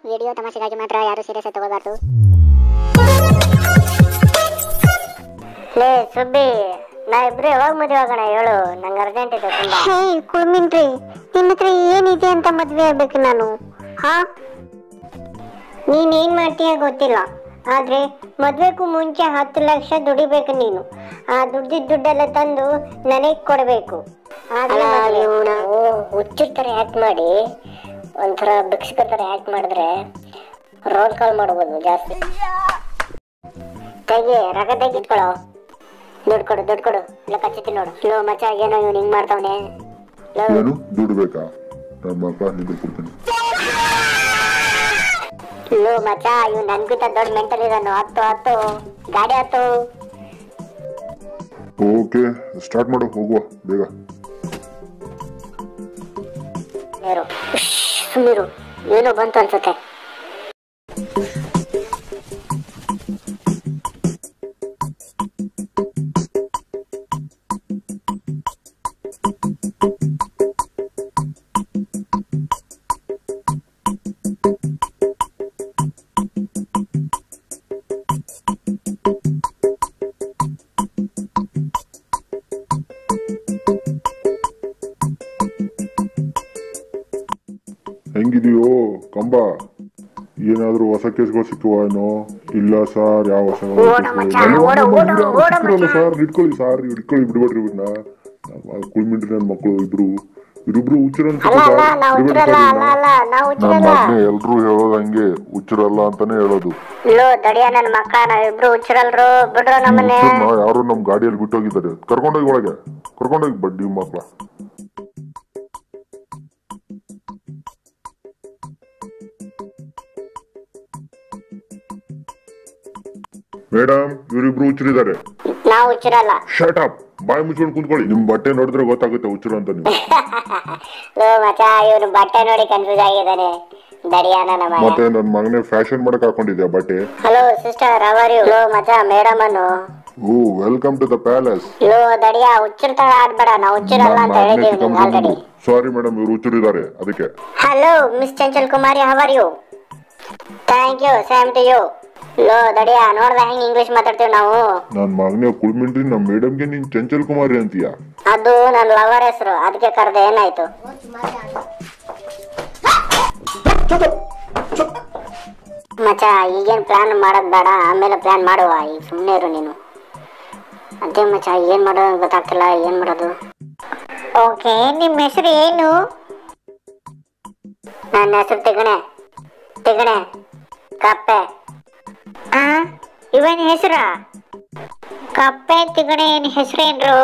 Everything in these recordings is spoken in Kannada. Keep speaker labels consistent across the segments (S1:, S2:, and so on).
S1: ವಿಡಿಯೋ ತಮಾಷೆಗಾಗಿ ಮಾತ್ರ ಯಾರು ಸೀರಿಯಸ್ ಆಗಿ ತಗೋಬಾರ್ದು
S2: ಲೇ ಸುಬ್ಬಿ ನಾ ಇಬ್ರು ಯಾವಾಗ ಮದುವೆ ಆಗೋಣ ಹೇಳು ನಂಗೆ ಅರ್ಜೆಂಟ್ ಇದೆ ತುಂಬಾ
S3: ಹೇ ಕುಳ್ಮಿನ್ರಿ ನಿನ್ನ ಹತ್ರ ಏನಿದೆ ಅಂತ ಮದ್ವೆ ಆಗ್ಬೇಕು ನಾನು ಹಾ
S2: ನೀನ್ ಏನ್ ಮಾಡ್ತೀಯ ಗೊತ್ತಿಲ್ಲ ಆದ್ರೆ ಮದ್ವೆಗೂ ಮುಂಚೆ ಹತ್ತು ಲಕ್ಷ ದುಡಿಬೇಕು ನೀನು ಆ ದುಡ್ಡಿದ ದುಡ್ಡೆಲ್ಲ ತಂದು ನನಗ್ ಕೊಡ್ಬೇಕು ಆದ್ರೆ ಮದ್ವೆ. ಓ, ಹುಚ್ಚರ ತರ ಆಕ್ಟ್ ಮಾಡಿ ಒಂಥರ ಭಿಕ್ಷುಕರ ತರ ಆಕ್ಟ್ ಮಾಡಿದ್ರೆ ರೋಲ್ ಕಾಲ್ ಮಾಡ್ಬೋದು ಜಾಸ್ತಿ ತೆಗಿ ರಗ ತೆಗಿಟ್ಕೊಳೋ ದುಡ್ಡು ಕೊಡು ದುಡ್ಡು ಕೊಡು ಇಲ್ಲ ಕಚ್ಚುತ್ತಿ ನೋಡು ಲೋ ಮಚ್ಚ ಏನೋ ಇವ್ನು ಹಿಂಗ್ ಮಾಡ್ತಾವನೆ ಲೋ
S4: ಏನು ದುಡ್ಡು ಬೇಕಾ ನನ್ನ ಮಕ್ಕಳ ನಿಂದು ಕೊಡ್ತೀನಿ
S2: ಲೋ ಮಚ್ಚ ಇವ್ ನನ್ಗಿಂತ ದೊಡ್ಡ ಮೆಂಟಲ್ ಇದಾನು ಹತ್ತು ಹತ್ತು ಗಾಡಿ ಹತ್ತು
S4: ಓಕೆ ಸ್ಟಾರ್ಟ್ ಮಾಡು ಹೋಗುವ ಬೇಗ
S2: ನೀರು ಸುಮ್ಮೀರು ಏನೋ ಬಂತು ಅನ್ಸುತ್ತೆ
S4: ಹೆಂಗಿದೆಯೋ ಕಂಬ ಏನಾದ್ರೂ ಹೊಸ ಕೇಸ್ಗಳು ಸಿಕ್ಕುವ ಏನೋ ಇಲ್ಲ ಸರ್ ಯಾವ ಹೊಸ ಸರ್ ಇಟ್ಕೊಳ್ಳಿ ಸರ್ ಇಟ್ಕೊಳ್ಳಿ ಬಿಡ್ಬೇಡ್ರಿ ಇವನ್ನ ಕುಳ್ಮಿಂಡ್ರಿ ನನ್ನ ಮಕ್ಕಳು ಇಬ್ರು ಇಬ್ರು ಹುಚ್ಚರ
S2: ಅಲ್ಲ ಅಲ್ಲ ನಾವು ಹುಚ್ಚರಲ್ಲ ಅಲ್ಲ ಅಲ್ಲ ನಾವು
S4: ನನ್ನ
S2: ಹುಚ್ಚರಲ್ಲ
S4: ಮಗನೇ ಎಲ್ರು ಹೇಳೋದು ಹಂಗೆ ಹುಚ್ಚರಲ್ಲ ಅಂತಾನೆ ಹೇಳೋದು
S2: ಲೋ ದಡಿಯ ನನ್ನ ಮಕ್ಕ ನಾವಿಬ್ರು ಹುಚ್ಚರಲ್ರು ಬಿಡ್ರು ನಮ್ಮನ್ನೇ
S4: ಹುಚ್ಚರ್ನ ಯಾರು ನಮ್ ಗಾಡಿಯಲ್ಲಿ ಬಿಟ್ಟೋಗಿದ್ದಾರೆ ಕರ್ಕೊಂಡೋಗಿ ಒಳಗೆ ಕರ್ಕೊಂಡೋಗಿ ಬಡ್ಡಿ ಮಕ್ಳ ಮೇಡಮ್ ಇವರಿಬ್ರು ಹುಚ್ಚರಿದ್ದಾರೆ
S2: ನಾವು ಹುಚ್ಚರಲ್ಲ
S4: ಶಟ್ ಅಪ್ ಬಾಯಿ ಮುಚ್ಕೊಂಡು ಕುಂತ್ಕೊಳ್ಳಿ ನಿಮ್ ಬಟ್ಟೆ ನೋಡಿದ್ರೆ ಗೊತ್ತಾಗುತ್ತೆ ಹುಚ್ಚರು ಅಂತ ನೀವು
S2: ಲೋ ಮಚ ಇವನು ಬಟ್ಟೆ ನೋಡಿ ಕನ್ಫ್ಯೂಸ್ ಆಗಿದ್ದಾನೆ ದಡಿಯ ನನ್ನ ಮಗ
S4: ಮತ್ತೆ ನನ್ ಮಗನೇ ಫ್ಯಾಷನ್ ಮಾಡಕ್ ಹಾಕೊಂಡಿದ್ಯಾ ಬಟ್ಟೆ
S2: ಹಲೋ ಸಿಸ್ಟರ್ ಅವರ್ ಯು ಲೋ ಮಚ ಮೇಡಮ್ ಅನ್ನು
S4: ಓ ವೆಲ್ಕಮ್ ಟು ದ ಪ್ಯಾಲೇಸ್
S2: ಲೋ ದಡಿಯ ಹುಚ್ಚರ ತರ ಆಡ್ಬೇಡ ನಾವು ಹುಚ್ಚರಲ್ಲ ಅಂತ ಹೇಳಿದೀವಿ ನಿಮ್ಗೆ ಆಲ್ರೆಡಿ
S4: ಸಾರಿ ಮೇಡಮ್ ಇವ್ರು ಹುಚ್ಚರಿದ್ದಾರೆ ಅದಕ್ಕೆ
S2: hello miss Chanchal Kumari how are you thank you same to you ಲೋ ದಡಿಯ ನೋಡ್ದ ಹೆಂಗ್ ಇಂಗ್ಲಿಷ್ ಮಾತಾಡ್ತೀವಿ ನಾವು
S4: ನನ್ ಮಗನೇ ಕುಳ್ಮಿಂಡ್ರಿ ನಮ್ ಮೇಡಮ್ಗೆ ನೀನ್ ಚಂಚಲ್ ಕುಮಾರಿ ಅಂತೀಯಾ
S2: ಅದು ನನ್ನ ಲವರ್ ಹೆಸರು ಅದಕ್ಕೆ ಕರೆದೆ ಏನಾಯ್ತು ಮಚ್ಚ ಈಗೇನ್ ಪ್ಲಾನ್ ಮಾಡೋದ್ ಬೇಡ ಆಮೇಲೆ ಪ್ಲಾನ್ ಮಾಡುವ ಈಗ ಸುಮ್ಮನೆ ಇರು ನೀನು ಅದೇ ಮಚ್ಚ ಏನ್ ಮಾಡೋದು ಅಂತ ಗೊತ್ತಾಗ್ತಿಲ್ಲ ಏನ್ ಮಾಡೋದು
S3: ಓಕೆ ನಿಮ್ಮ ಹೆಸರು ಏನು
S2: ನನ್ನ ಹೆಸರು ತಿಗಣೆ ತಿಗಣೆ ಕಪ್ಪೆ
S3: ಆ ಇವನ್ ಹೆಸರ ಕಪ್ಪೆ ತಿಗಣೆ ಏನ್ ಹೆಸರೇನ್ರು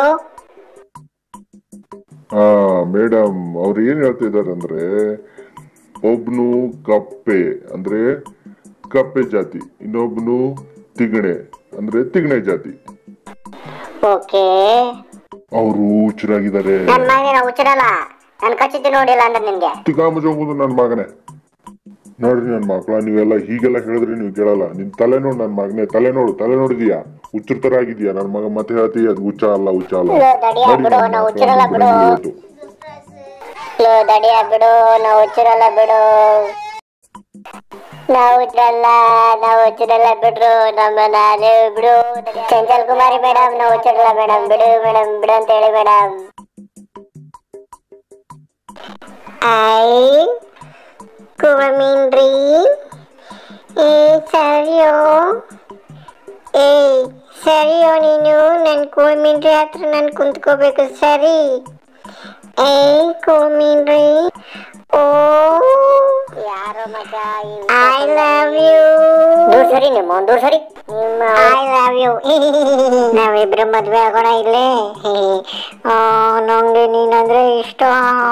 S4: ಆ ಮೇಡಮ್ ಅವ್ರು ಏನ್ ಹೇಳ್ತಿದ್ದಾರೆ ಅಂದ್ರೆ ಒಬ್ನು ಕಪ್ಪೆ ಅಂದ್ರೆ ಕಪ್ಪೆ ಜಾತಿ ಇನ್ನೊಬ್ನು ತಿಗಣೆ ಅಂದ್ರೆ ತಿಗಣೆ ಜಾತಿ
S2: ಓಕೆ
S4: ಅವರು ಹುಚ್ಚರಾಗಿದ್ದಾರೆ
S2: ನನ್ನ ಮಗನೇ ನಾವು ಹುಚ್ಚಿರಲ್ಲ ನಾನು ಕಚ್ಚಿದ್ದು ನೋಡಿಲ್ಲ ಅಂದ್ರೆ ನಿನ್ಗೆ
S4: ತಿಗಾಮಜೋಗುದು ನನ್ನ ಮಗನೇ ನೋಡ್ರಿ ನನ್ನ ಮಕ್ಳ ನೀವೆಲ್ಲ ಹೀಗೆಲ್ಲ ಹೇಳಿದ್ರೆ ನೀವು ಕೇಳಲ್ಲ ನಿನ್ ತಲೆ ನೋಡು ನನ್ನ ಮಗನೇ ತಲೆ ನೋಡು ತಲೆ ನೋಡಿದೀಯಾ ಹುಚ್ಚರ ತರ ಆಗಿದ್ಯಾ ನನ್ನ ಮಗ ಮತ್ತೆ ಹೇಳ್ತಿ ಅದು ಹುಚ್ಚ ಅಲ್ಲ ಹುಚ್ಚ ಅಲ್ಲ
S2: ಲೋ ದಡಿಯ
S4: ನಡಿ
S2: ಬಿಡು
S4: ನನ್ನ
S2: ನಾವು
S4: ಮಕ್ಳ
S2: ಹುಚ್ಚರಲ್ಲ
S4: ಬಿಡು
S2: ಬಿಡು
S4: ಇವತ್ತು.
S2: ಲೋ ದಡಿಯ ಬಿಡು ನಾವು ಹುಚ್ಚರಲ್ಲ ಬಿಡು ನಾವು ಹುಚ್ಚರಲ್ಲ ನಾವು ಹುಚ್ಚರಲ್ಲ ಬಿಡ್ರು ನಮ್ಮನ್ನ ನೀವು ಬಿಡು ಚಂಚಲ್ ಕುಮಾರಿ ಮೇಡಮ್ ನಾವು ಹುಚ್ಚರಲ್ಲ ಮೇಡಮ್ ಬಿಡು ಮೇಡಮ್ ಬಿಡು ಅಂತ ಹೇಳಿ ಮೇಡಮ್
S3: ಐ ಕುಳಮೀನ್ರಿ ಏ ಸರಿಯೋ ಏ ಸರಿಯೋ ನೀನು ನನ್ನ ಕುಳಮೀನ್ರಿ ಹತ್ರ ನಾನು ಕುಂತ್ಕೋಬೇಕು ಸರಿ ಏ ಕುಳಮೀನ್ರಿ ಓ
S2: ಯಾರೋ ಮಗ
S3: ಐ ಲವ್ ಯು
S2: ದೂರ ಸರಿ ನಿಮ್ಮ ದೂರ ಸರಿ ನಿಮ್ಮ
S3: ಐ ಲವ್ ಯು ನಾವಿಬ್ರು ಮದ್ವೆ ಆಗೋಣ ಇಲ್ಲೇ ಆ, ನಂಗೆ ನೀನಂದ್ರೆ ಇಷ್ಟ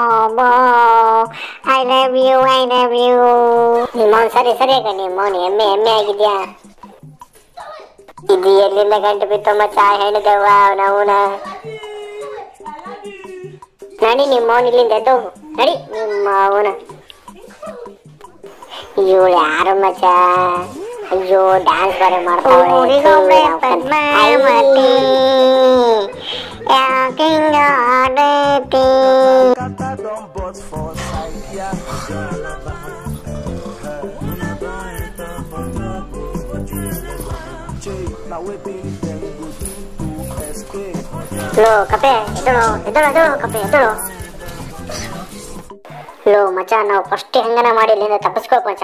S3: I love you I love you
S2: ನಿಮ್ಮ ಸರಿ ಸರಿ ಆಗ ನಿಮ್ಮ ಎಮ್ಮೆ ಎಮ್ಮೆ ಆಗಿದ್ಯಾ ಇದು ಎಲ್ಲಿಂದ ಗಂಟು ಬಿತ್ತು ಮಚ್ಚ ಹೆಣ್ದವ್ವ ಅವನವನ ನಡಿ ನಿಮ್ಮ ಅವನ್ ಇಲ್ಲಿಂದ ಎದ್ದೋಗು ನಡಿ ನಿಮ್ಮ ಅವನ ಇವಳು ಯಾರು ಮಚ್ಚ ಅಯ್ಯೋ ಡ್ಯಾನ್ಸ್ ಬೇರೆ ಮಾಡ್ತಾವಳೆ
S3: ಊರಿಗೊಬ್ಳೆ ಪದ್ಮಾವತಿ ಯಾಕಿಂಗ ಆಡತಿ
S5: Got that dumb butt for sight, yeah.
S3: ಲೋ ಕಪೆ ಎದ್ದಳು ಎದ್ದಳು ಎದ್ದಳು ಕಪೆ ಎದ್ದಳು ಲೋ ಮಚ್ಚ ನಾವು ಫಸ್ಟ್ ಹೆಂಗನ ಮಾಡಿ ಇಲ್ಲಿಂದ ತಪ್ಪಿಸ್ಬೇಕು ಮಚ್ಚ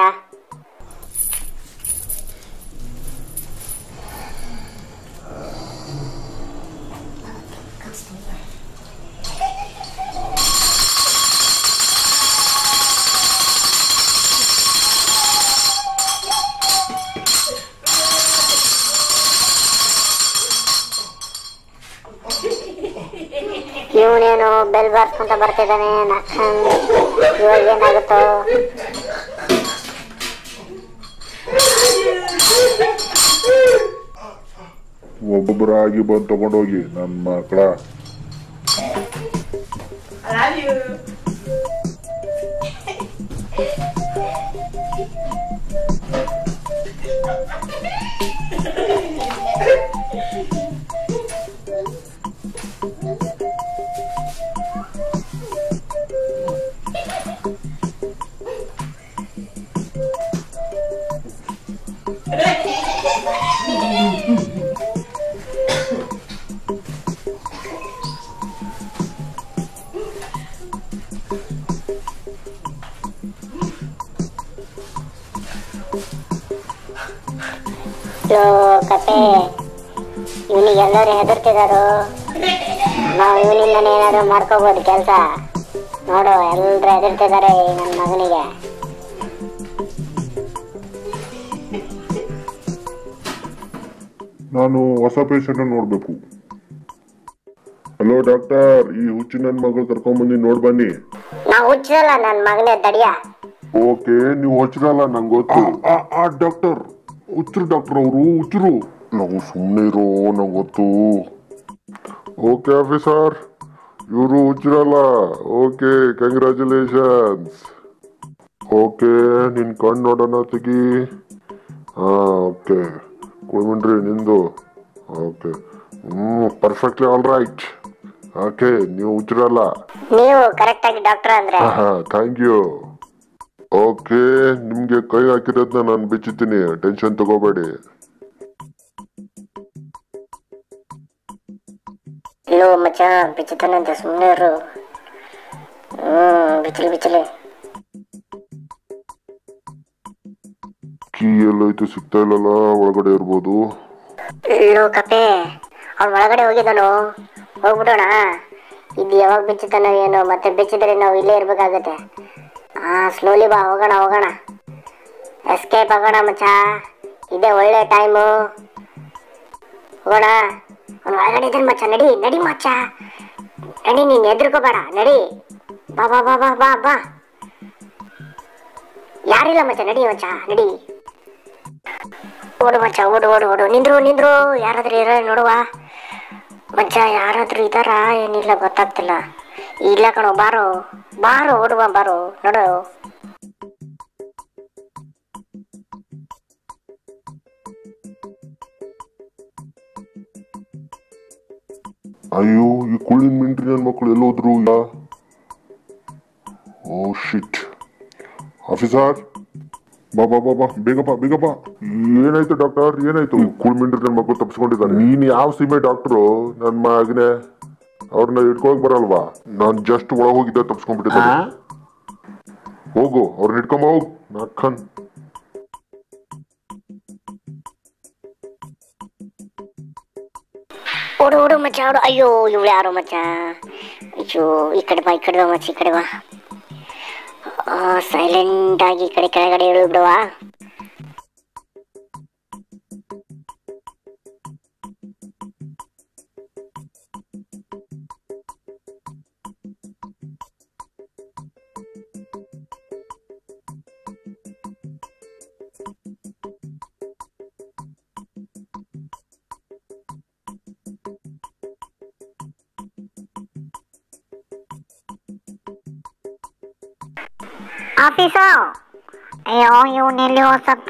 S3: ಇವನೇನು ಬೆಲ್ ಬಾರ್ಸ್ಕೊಂತ ಬರ್ತಿದ್ದಾನೆ ನಕ್ಕಂಗ್. ಇವಾಗ ಏನಾಗುತ್ತೋ
S4: ಒಬ್ಬೊಬ್ಬರಾಗಿ ಬಂದು ತಗೊಂಡೋಗಿ ನನ್ನ ಮಕ್ಕಳ
S3: ಲೋ ಕತೆ ಇವನಿಗೆ ಎಲ್ಲರೂ ಹೆದರ್ತಿದಾರು ನಾವು ಇವನಿಂದನೇ ಏನಾದ್ರು ಮಾಡ್ಕೋಬಹುದು ಕೆಲಸ ನೋಡು ಎಲ್ಲರೂ ಹೆದರ್ತಿದ್ದಾರೆ ಈ ನನ್ನ ಮಗನಿಗೆ
S4: ನಾನು ಹೊಸ ಪೇಷಂಟ್ ನೋಡ್ಬೇಕು ಹಲೋ ಡಾಕ್ಟರ್ ಈ ಹುಚ್ಚು ನನ್ನ ಮಗಳು ಕರ್ಕೊಂಬಂದು ನೋಡ್ ಬನ್ನಿ
S3: ನಾವು ಹುಚ್ಚಲ್ಲ ನನ್ನ ಮಗನೇ ದಡಿಯ
S4: ಓಕೆ ನೀವು ಹುಚ್ಚರಲ್ಲ ನಂಗೆ ಗೊತ್ತು ಆ ಡಾಕ್ಟರ್ ಹುಚ್ಚರು ಡಾಕ್ಟರ್ ಅವರು ಹುಚ್ಚರು ನಾವು ಸುಮ್ಮನೆ ಇರೋ ನಂಗೆ ಗೊತ್ತು ಓಕೆ ಆಫೀಸರ್ ಇವರು ಹುಚ್ಚರಲ್ಲ ಓಕೆ ಕಂಗ್ರ್ಯಾಚುಲೇಷನ್ಸ್ ಓಕೆ ನಿನ್ ಕಣ್ಣು ನೋಡೋಣ ತೆಗಿ ಹಾ ಓಕೆ ಕುಳ್ಮಿನ್ರಿ ನಿಂದು okay hmm perfectly all right okay ನೀವು ಹುಚ್ಚರಲ್ಲ
S3: ನೀವು ಕರೆಕ್ಟ್ ಆಗಿ ಡಾಕ್ಟರ್ ಅಂದ್ರೆ
S4: ಥ್ಯಾಂಕ್ ಯು ಓಕೆ ನಿಮ್ಗೆ ಕೈ ಹಾಕಿರೋದನ್ನ ನಾನು ಬಿಚ್ಚುತ್ತೀನಿ ಟೆನ್ಷನ್ ತಗೋಬೇಡಿ
S3: ಲೋ ಮಚ್ಚ ಬಿಚ್ಚುತ್ತಾನಂತೆ ಸುಮ್ಮನೆ ಇರು ಹ್ಮ್ ಬಿಚ್ಚಲಿ ಬಿಚ್ಚಲಿ
S4: ಕೀ ಎಲ್ಲೈತೆ ಸಿಗ್ತಾ ಇಲ್ಲಲ್ಲ ಒಳಗಡೆ ಇರ್ಬೋದು
S3: ಲೋ ಕಪೆ ಅವ್ನು ಒಳಗಡೆ ಹೋಗಿದ್ದಾನು ಹೋಗ್ಬಿಡೋಣ ಇದು ಯಾವಾಗ ಬಿಚ್ಚುತ್ತಾನೋ ಏನೋ ಮತ್ತೆ ಬಿಚ್ಚಿದ್ರೆ ನಾವು ಇಲ್ಲೇ ಇರ್ಬೇಕಾಗತ್ತೆ ಹಾ ಸ್ಲೋಲಿ ಬಾ ಹೋಗೋಣ ಹೋಗೋಣ ಎಸ್ಕೇಪ್ ಆಗೋಣ ಮಚ್ಚ ಇದೇ ಒಳ್ಳೆ ಟೈಮು ಹೋಗೋಣ ಅವ್ನು ಒಳಗಡೆ ಇದ್ದಾನೆ ಮಚ್ಚ ನಡಿ ನಡಿ ಮಚ್ಚ ನಡಿ ನೀನು ಎದ್ರುಕೋಬೇಡ ನಡಿ ಬಾ ಬಾ ಬಾ ಬಾ ಬಾ ಬಾ ಯಾರಿಲ್ಲ ಮಚ್ಚ ನಡಿ ಮಚ್ಚ ನಡಿ ಓಡು ಮಚ್ಚ ಓಡು ಓಡು ಓಡು ನಿಂದ್ರು ನಿಂದ್ರು ಯಾರಾದ್ರೂ ಇರ ನೋಡುವ ಮಚ್ಚ ಯಾರಾದ್ರೂ ಇದಾರ ಏನಿಲ್ಲ ಗೊತ್ತಾಗ್ತಿಲ್ಲ ಇಲ್ಲ ಕಣೋ ಬಾರೋ ಬಾರೋ ಓಡುವ ಬಾರೋ ನೋಡು
S4: ಅಯ್ಯೋ ಈ ಕುಳ್ಳಿನ ಮಿಂಟ್ರಿ ನನ್ನ ಮಕ್ಕಳು ಎಲ್ಲೋದ್ರು ಇಲ್ಲ ಓ ಶಿಟ್ ಆಫೀಸರ್ ಬಾ ಬಾ ಬಾ ಬಾ ಬೇಗಪ್ಪ ಬೇಗಪ್ಪ ಏನಾಯ್ತು ಡಾಕ್ಟರ್ ಏನಾಯ್ತು ಕುಳ್ ಮಿಂಟ್ರಿ ನನ್ನ ಮಕ್ಕಳು ತಪ್ಪಿಸ್ಕೊಂಡಿದ್ದಾರೆ ನೀನ್ ಯಾವ ಸೀಮೆ ಡಾಕ್ಟ್ರು ನನ್ನ ಮಗನೆ ಅವ್ರನ್ನ ಇಟ್ಕೊಳಕ್ ಬರಲ್ವಾ ನಾನ್ ಜಸ್ಟ್ ಒಳಗೆ ಹೋಗಿದ್ದೆ ತಪ್ಪಿಸ್ಕೊಂಡ್ಬಿಟ್ಟಿದ್ದೆ ಹೋಗು ಅವ್ರನ್ನ ಇಟ್ಕೊಂಬ ಹೋಗ್ ನಕ್ಕನ್
S3: ಓಡು ಓಡು ಮಚ್ಚ ಓಡು ಅಯ್ಯೋ ಇವಳು ಯಾರೋ ಮಚ್ಚ ಅಯ್ಯೋ ಈ ಕಡೆ ಬಾ ಈ ಕಡೆ ಬಾ ಮಚ್ಚ ಈ ಕಡೆ ಬಾ ಸೈಲೆಂಟ್ ಆಗಿ ಈ ಕಡೆ ಕೆಳಗಡೆ ಇಳು ಬಿಡುವ
S2: ಆಫೀಸು ಅಯ್ಯೋ ಇವನೆಲ್ಲಿ ಹೋಸತ್ತ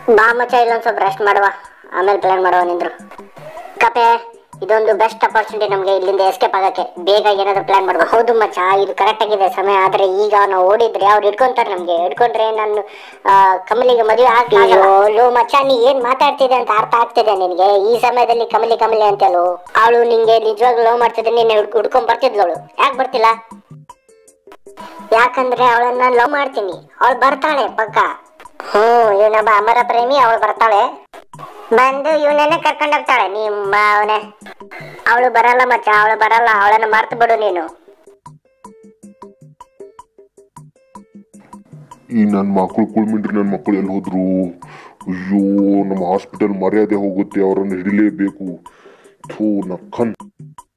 S3: ಬಾ ಮಚ್ಚ ಇಲ್ಲೊಂದ್ ಸ್ವಲ್ಪ ರೆಸ್ಟ್ ಮಾಡುವ ಆಮೇಲೆ ಪ್ಲಾನ್ ಮಾಡುವ ನಿಂದ್ರು ಕಪೆ ಇದೊಂದು ಬೆಸ್ಟ್ ಅಪರ್ಚುನಿಟಿ ನಮಗೆ ಇಲ್ಲಿಂದ ಎಸ್ಕೇಪ್ ಆಗಕ್ಕೆ ಬೇಗ ಏನಾದ್ರು ಪ್ಲಾನ್ ಮಾಡುವ ಹೌದು ಮಚ್ಚ ಇದು ಕರೆಕ್ಟ್ ಆಗಿದೆ ಸಮಯ ಆದ್ರೆ ಈಗ ನಾವು ಓಡಿದ್ರೆ ಅವ್ರು ಹಿಡ್ಕೊಂತಾರೆ ನಮ್ಗೆ ಹಿಡ್ಕೊಂಡ್ರೆ ನಾನು ಆ, ಕಮಲಿಗೆ ಮದುವೆ ಆಗ್ಲೋ ಲೋ ಮಚ್ಚ ನೀ ಏನ್ ಮಾತಾಡ್ತಿದೆ ಅಂತ ಅರ್ಥ ಆಗ್ತಿದೆ ನಿನಗೆ ಈ ಸಮಯದಲ್ಲಿ ಕಮಲಿ ಕಮಲಿ ಅಂತಲೋ ಅವಳು ನಿಂಗೆ ನಿಜವಾಗ್ಲೂ ಲವ್ ಮಾಡ್ತಿದ್ರೆ ನಿನ್ನೆ ಹುಡ್ಕ ಹುಡ್ಕೊಂಡ್ ಬರ್ತಿದ್ಲವಳು ಯಾಕೆ ಬರ್ತಿಲ್ಲ ಯಾಕಂದ್ರೆ ಅವಳನ್ನ ಲವ್ ಮಾಡ್ತೀನಿ ಅವಳು ಬರ್ತಾಳೆ ಪಕ್ಕ ಹ್ಮ್ ಇವನೊಬ್ಬ ಅಮರ ಪ್ರೇಮಿ ಅವಳು ಬರ್ತಾಳೆ ಬಂದು ಇವನನ್ನೇ ಕರ್ಕೊಂಡು ಹೋಗ್ತಾಳೆ ನಿಮ್ಮ ಅವನೇ ಅವಳು ಬರಲ್ಲ ಮಚ್ಚ ಅವಳು ಬರಲ್ಲ ಅವಳನ್ನ ಮರ್ತು ಬಿಡು ನೀನು
S4: ಈ ನನ್ನ ಮಕ್ಕಳು ಕುಳ್ಮಿಂಡ್ರಿ ನನ್ನ ಮಕ್ಕಳು ಎಲ್ಲಿ ಹೋದ್ರು ಅಯ್ಯೋ ನಮ್ಮ ಹಾಸ್ಪಿಟಲ್ ಮರ್ಯಾದೆ ಹೋಗುತ್ತೆ ಅವರನ್ನು ಹಿಡಿಲೇಬೇಕು ಥೂ ನಕ್ಕನ್